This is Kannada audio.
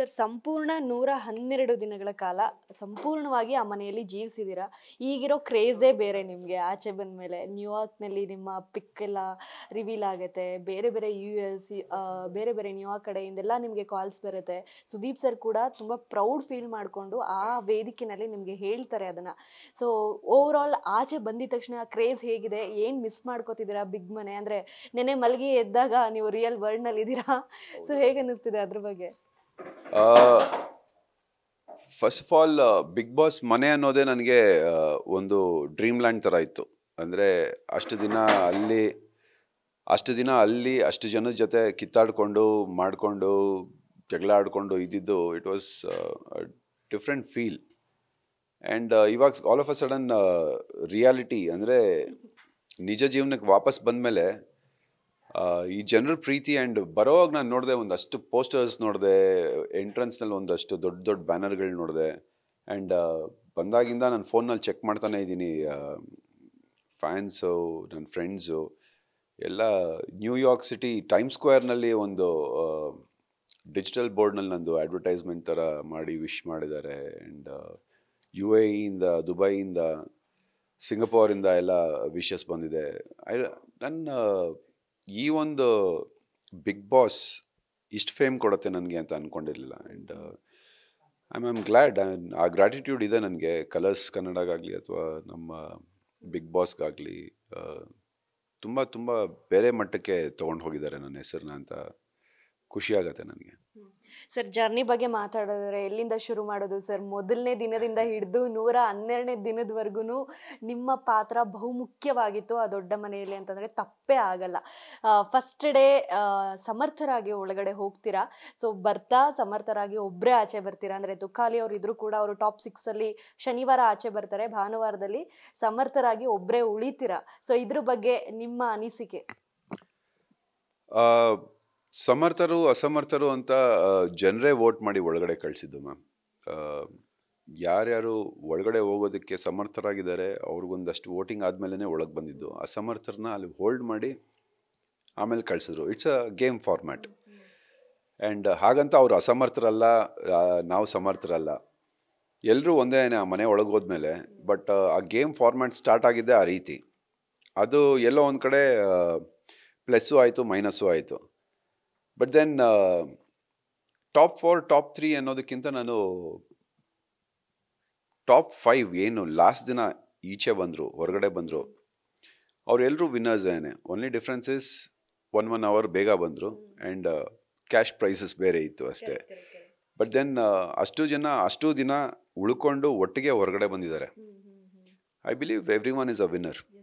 ಸರ್ ಸಂಪೂರ್ಣ ನೂರ ಹನ್ನೆರಡು ದಿನಗಳ ಕಾಲ ಸಂಪೂರ್ಣವಾಗಿ ಆ ಮನೆಯಲ್ಲಿ ಜೀವಿಸಿದ್ದೀರಾ ಈಗಿರೋ ಕ್ರೇಜೇ ಬೇರೆ ನಿಮಗೆ ಆಚೆ ಬಂದ ಮೇಲೆ ನ್ಯೂಯಾರ್ಕ್ನಲ್ಲಿ ನಿಮ್ಮ ಪಿಕ್ ಎಲ್ಲ ರಿವೀಲ್ ಆಗುತ್ತೆ ಬೇರೆ ಬೇರೆ ಯು ಎಸ್ ಬೇರೆ ಬೇರೆ ನ್ಯೂಯಾರ್ಕ್ ಕಡೆಯಿಂದೆಲ್ಲ ನಿಮಗೆ ಕಾಲ್ಸ್ ಬರುತ್ತೆ ಸುದೀಪ್ ಸರ್ ಕೂಡ ತುಂಬ ಪ್ರೌಡ್ ಫೀಲ್ ಮಾಡಿಕೊಂಡು ಆ ವೇದಿಕೆನಲ್ಲಿ ನಿಮಗೆ ಹೇಳ್ತಾರೆ ಅದನ್ನು ಸೊ ಓವರ್ ಆಲ್ ಆಚೆ ಬಂದಿದ ತಕ್ಷಣ ಕ್ರೇಜ್ ಹೇಗಿದೆ ಏನು ಮಿಸ್ ಮಾಡ್ಕೋತಿದ್ದೀರಾ ಬಿಗ್ ಮನೆ ಅಂದರೆ ನೆನೆ ಮಲಗಿ ಎದ್ದಾಗ ನೀವು ರಿಯಲ್ ವರ್ಲ್ಡ್ನಲ್ಲಿ ಇದ್ದೀರಾ ಸೊ ಹೇಗೆ ಅನ್ನಿಸ್ತಿದೆ ಅದ್ರ ಬಗ್ಗೆ first of all Bigg Boss ಮನೆ ಅನ್ನೋದೇ ನನಗೆ ಒಂದು ಡ್ರೀಮ್ ಲ್ಯಾಂಡ್ ಥರ ಇತ್ತು ಅಂದರೆ ಅಷ್ಟು ದಿನ ಅಲ್ಲಿ ಅಷ್ಟು ದಿನ ಅಲ್ಲಿ ಅಷ್ಟು ಜನದ ಜೊತೆ ಕಿತ್ತಾಡಿಕೊಂಡು ಮಾಡಿಕೊಂಡು ಜಗಳ ಆಡಿಕೊಂಡು ಇದ್ದಿದ್ದು it was different feel and ಇವಾಗ all of a sudden reality ಅಂದರೆ ನಿಜ ಜೀವನಕ್ಕೆ ವಾಪಸ್ ಬಂದಮೇಲೆ ಈ ಜನರ ಪ್ರೀತಿ ಆ್ಯಂಡ್ ಬರೋವಾಗ ನಾನು ನೋಡಿದೆ ಒಂದಷ್ಟು ಪೋಸ್ಟರ್ಸ್ ನೋಡಿದೆ ಎಂಟ್ರೆನ್ಸ್ನಲ್ಲಿ ಒಂದಷ್ಟು ದೊಡ್ಡ ದೊಡ್ಡ ಬ್ಯಾನರ್ಗಳು ನೋಡಿದೆ ಆ್ಯಂಡ್ ಬಂದಾಗಿಂದ ನಾನು ಫೋನಲ್ಲಿ ಚೆಕ್ ಮಾಡ್ತಾನೆ ಇದ್ದೀನಿ ಫ್ಯಾನ್ಸು ನನ್ನ ಫ್ರೆಂಡ್ಸು ಎಲ್ಲ ನ್ಯೂಯಾರ್ಕ್ ಸಿಟಿ ಟೈಮ್ ಸ್ಕ್ವೇರ್ನಲ್ಲಿ ಒಂದು ಡಿಜಿಟಲ್ ಬೋರ್ಡ್ನಲ್ಲಿ ನಂದು ಅಡ್ವರ್ಟೈಸ್ಮೆಂಟ್ ಥರ ಮಾಡಿ ವಿಶ್ ಮಾಡಿದ್ದಾರೆ ಆ್ಯಂಡ್ ಯು ಎ ಇಯಿಂದ ದುಬೈಯಿಂದ ಸಿಂಗಪೂರಿಂದ ಎಲ್ಲ ವಿಶಸ್ ಬಂದಿದೆ ಐ ನನ್ನ ಈ ಒಂದು ಬಿಗ್ ಬಾಸ್ ಇಷ್ಟು ಫೇಮ್ ಕೊಡುತ್ತೆ ನನಗೆ ಅಂತ ಅಂದ್ಕೊಂಡಿರಲಿಲ್ಲ and I am glad a gratitude ಇದೆ ನನಗೆ ಕಲರ್ಸ್ ಕನ್ನಡಗಾಗಲಿ ಅಥವಾ ನಮ್ಮ ಬಿಗ್ ಬಾಸ್ಗಾಗಲಿ ತುಂಬ ತುಂಬ ಬೇರೆ ಮಟ್ಟಕ್ಕೆ ತೊಗೊಂಡು ಹೋಗಿದ್ದಾರೆ ನನ್ನ ಹೆಸರನ್ನ ಅಂತ ಖುಷಿಯಾಗತ್ತೆ ನನಗೆ ಸರ್ ಜರ್ನಿ ಬಗ್ಗೆ ಮಾತಾಡಿದ್ರೆ ಎಲ್ಲಿಂದ ಶುರು ಮಾಡೋದು ಸರ್ ಮೊದಲನೇ ದಿನದಿಂದ ಹಿಡಿದು ನೂರ ಹನ್ನೆರಡನೇ ದಿನದವರೆಗೂ ನಿಮ್ಮ ಪಾತ್ರ ಬಹುಮುಖ್ಯವಾಗಿತ್ತು ಆ ದೊಡ್ಡ ಮನೆಯಲ್ಲಿ ಅಂತಂದರೆ ತಪ್ಪೇ ಆಗಲ್ಲ ಫಸ್ಟ್ ಡೇ ಸಮರ್ಥರಾಗಿ ಒಳಗಡೆ ಹೋಗ್ತೀರಾ ಸೊ ಬರ್ತಾ ಸಮರ್ಥರಾಗಿ ಒಬ್ಬರೇ ಆಚೆ ಬರ್ತೀರಾ ಅಂದರೆ ತುಕಾಲಿ ಅವ್ರು ಇದ್ರು ಕೂಡ ಅವರು ಟಾಪ್ ಸಿಕ್ಸಲ್ಲಿ ಶನಿವಾರ ಆಚೆ ಬರ್ತಾರೆ ಭಾನುವಾರದಲ್ಲಿ ಸಮರ್ಥರಾಗಿ ಒಬ್ಬರೇ ಉಳಿತೀರಾ ಸೊ ಇದ್ರ ಬಗ್ಗೆ ನಿಮ್ಮ ಅನಿಸಿಕೆ ಆ, ಸಮರ್ಥರು ಅಸಮರ್ಥರು ಅಂತ ಜನರೇ ವೋಟ್ ಮಾಡಿ ಒಳಗಡೆ ಕಳಿಸಿದ್ದು ಮ್ಯಾಮ್ ಯಾರ್ಯಾರು ಒಳಗಡೆ ಹೋಗೋದಕ್ಕೆ ಸಮರ್ಥರಾಗಿದ್ದಾರೆ ಅವ್ರಿಗೊಂದಷ್ಟು ವೋಟಿಂಗ್ ಆದಮೇಲೆ ಒಳಗೆ ಬಂದಿದ್ದು ಅಸಮರ್ಥರನ್ನ ಅಲ್ಲಿ ಹೋಲ್ಡ್ ಮಾಡಿ ಆಮೇಲೆ ಕಳಿಸಿದ್ರು it's a game format and ಹಾಗಂತ ಅವ್ರು ಅಸಮರ್ಥರಲ್ಲ ಆ, ನಾವು ಸಮರ್ಥರಲ್ಲ ಎಲ್ಲರೂ ಒಂದೇ ಆ ಮನೆ ಒಳಗೆ ಹೋದ್ಮೇಲೆ ಬಟ್ ಆ ಗೇಮ್ ಫಾರ್ಮ್ಯಾಟ್ ಸ್ಟಾರ್ಟ್ ಆಗಿದ್ದೆ ಆ ರೀತಿ ಅದು ಎಲ್ಲೋ ಒಂದು ಕಡೆ ಪ್ಲಸ್ಸು ಆಯಿತು ಮೈನಸ್ಸು ಆಯಿತು but then top four top three ಅನ್ನೋದಕ್ಕಿಂತ ನಾನು ಟಾಪ್ ಫೈವ್ ಏನು ಲಾಸ್ಟ್ ದಿನ ಈಚೆ ಬಂದರು ಹೊರಗಡೆ ಬಂದರು ಅವರೆಲ್ಲರೂ ವಿನ್ನರ್ಸ್ ಏನೇ only difference is one one hour ಬೇಗ ಬಂದರು ಆ್ಯಂಡ್ ಕ್ಯಾಶ್ ಪ್ರೈಸಸ್ ಬೇರೆ ಇತ್ತು ಅಷ್ಟೇ ಬಟ್ ದೆನ್ ಅಷ್ಟು ಜನ ಅಷ್ಟು ದಿನ ಉಳ್ಕೊಂಡು ಒಟ್ಟಿಗೆ ಹೊರಗಡೆ ಬಂದಿದ್ದಾರೆ I believe every one is a winner